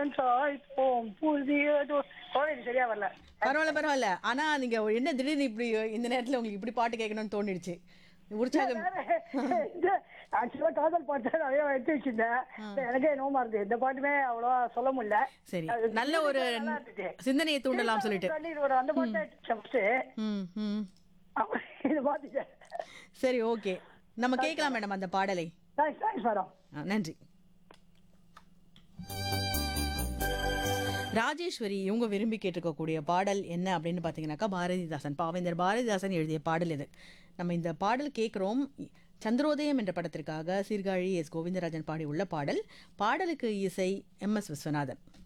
சாய்ப்போம் புதியதோ குழந்தைக்கு சரியா வரல பரவாயில்ல பரவாயில்ல ஆனா நீங்க என்ன திடீர்னு இப்படி இந்த நேரத்துல உங்களுக்கு இப்படி பாட்டு கேட்கணும்னு தோணிடுச்சு உற்சாகம் ஆக்சுவலா காதல் பாட்டு தான் நிறைய எடுத்து வச்சிருந்தேன் எனக்கே நோமா இருக்கு இந்த பாட்டுமே அவ்வளவா சொல்ல முடியல சரி அது நல்ல ஒரு நல்லா இருந்துச்சு. சிந்தனையை தூண்டலாம் சொல்லிட்டு கண்ணீர் ஒரு அந்த பாட்டு ஃபர்ஸ்ட் ம் ம் இது பாத்துட்டேன் சரி ஓகே நம்ம கேட்கலாம் மேடம் அந்த பாடலை தேங்க்ஸ் தேங்க்ஸ் மேடம் ஆ, நன்றி ராஜேஸ்வரி இவங்க விரும்பி கேட்டிருக்கக்கூடிய பாடல் என்ன அப்படின்னு பார்த்தீங்கன்னாக்கா பாரதிதாசன் பாவேந்தர் பாரதிதாசன் எழுதிய பாடல் இது நம்ம இந்த பாடல் கேட்குறோம் சந்திரோதயம் என்ற படத்திற்காக சீர்காழி எஸ் கோவிந்தராஜன் பாடி உள்ள பாடல் பாடலுக்கு இசை எம் எஸ் விஸ்வநாதன்